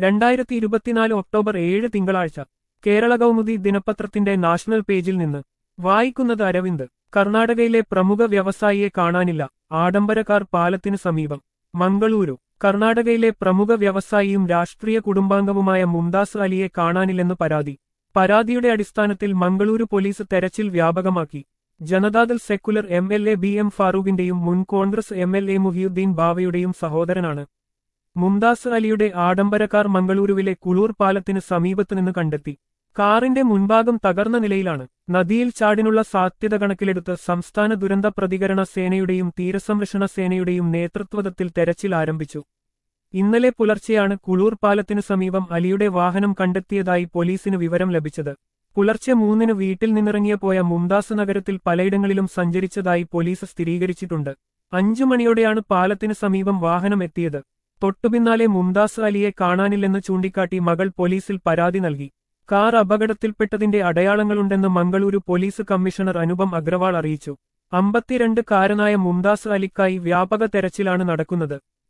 രണ്ടായിരത്തി ഇരുപത്തിനാല് ഒക്ടോബർ ഏഴ് തിങ്കളാഴ്ച കേരള കൗമുദി ദിനപത്രത്തിന്റെ നാഷണൽ പേജിൽ നിന്ന് വായിക്കുന്നത് അരവിന്ദ് കർണാടകയിലെ പ്രമുഖ വ്യവസായിയെ കാണാനില്ല ആഡംബരക്കാർ പാലത്തിന് സമീപം മംഗളൂരു കർണാടകയിലെ പ്രമുഖ വ്യവസായിയും രാഷ്ട്രീയ കുടുംബാംഗവുമായ മുംതാസ് അലിയെ കാണാനില്ലെന്ന് പരാതി പരാതിയുടെ അടിസ്ഥാനത്തിൽ മംഗളൂരു പോലീസ് തെരച്ചിൽ വ്യാപകമാക്കി Janata Dal secular M L A B M ഫാറൂഖിന്റെയും മുൻ Congress M L A Muhiyuddin ബാവയുടെയും സഹോദരനാണ് മുംതാസ് അലിയുടെ ആഡംബരക്കാർ മംഗളൂരുവിലെ കുളൂർ പാലത്തിന് സമീപത്തുനിന്ന് കണ്ടെത്തി കാറിന്റെ മുൻഭാഗം തകർന്ന നിലയിലാണ് നദിയിൽ ചാടിനുള്ള സാധ്യത കണക്കിലെടുത്ത് സംസ്ഥാന ദുരന്ത പ്രതികരണ സേനയുടെയും തീരസംരക്ഷണ സേനയുടെയും നേതൃത്വത്തിൽ തെരച്ചിൽ ആരംഭിച്ചു ഇന്നലെ പുലർച്ചെയാണ് കുളൂർ പാലത്തിനു സമീപം അലിയുടെ വാഹനം കണ്ടെത്തിയതായി പോലീസിന് വിവരം ലഭിച്ചത് പുലർച്ചെ മൂന്നിന് വീട്ടിൽ നിന്നിറങ്ങിയ പോയ മുംതാസ് നഗരത്തിൽ പലയിടങ്ങളിലും സഞ്ചരിച്ചതായി പോലീസ് സ്ഥിരീകരിച്ചിട്ടുണ്ട് അഞ്ചു മണിയോടെയാണ് പാലത്തിന് സമീപം വാഹനം എത്തിയത് തൊട്ടുപിന്നാലെ മുംതാസ് അലിയെ കാണാനില്ലെന്ന് ചൂണ്ടിക്കാട്ടി മകൾ പോലീസിൽ പരാതി നൽകി കാർ അപകടത്തിൽപ്പെട്ടതിന്റെ അടയാളങ്ങളുണ്ടെന്ന് മംഗളൂരു പോലീസ് കമ്മീഷണർ അനുപം അഗ്രവാൾ അറിയിച്ചു അമ്പത്തിരണ്ട് കാരനായ മുംതാസ് അലിക്കായി വ്യാപക തെരച്ചിലാണ് നടക്കുന്നത്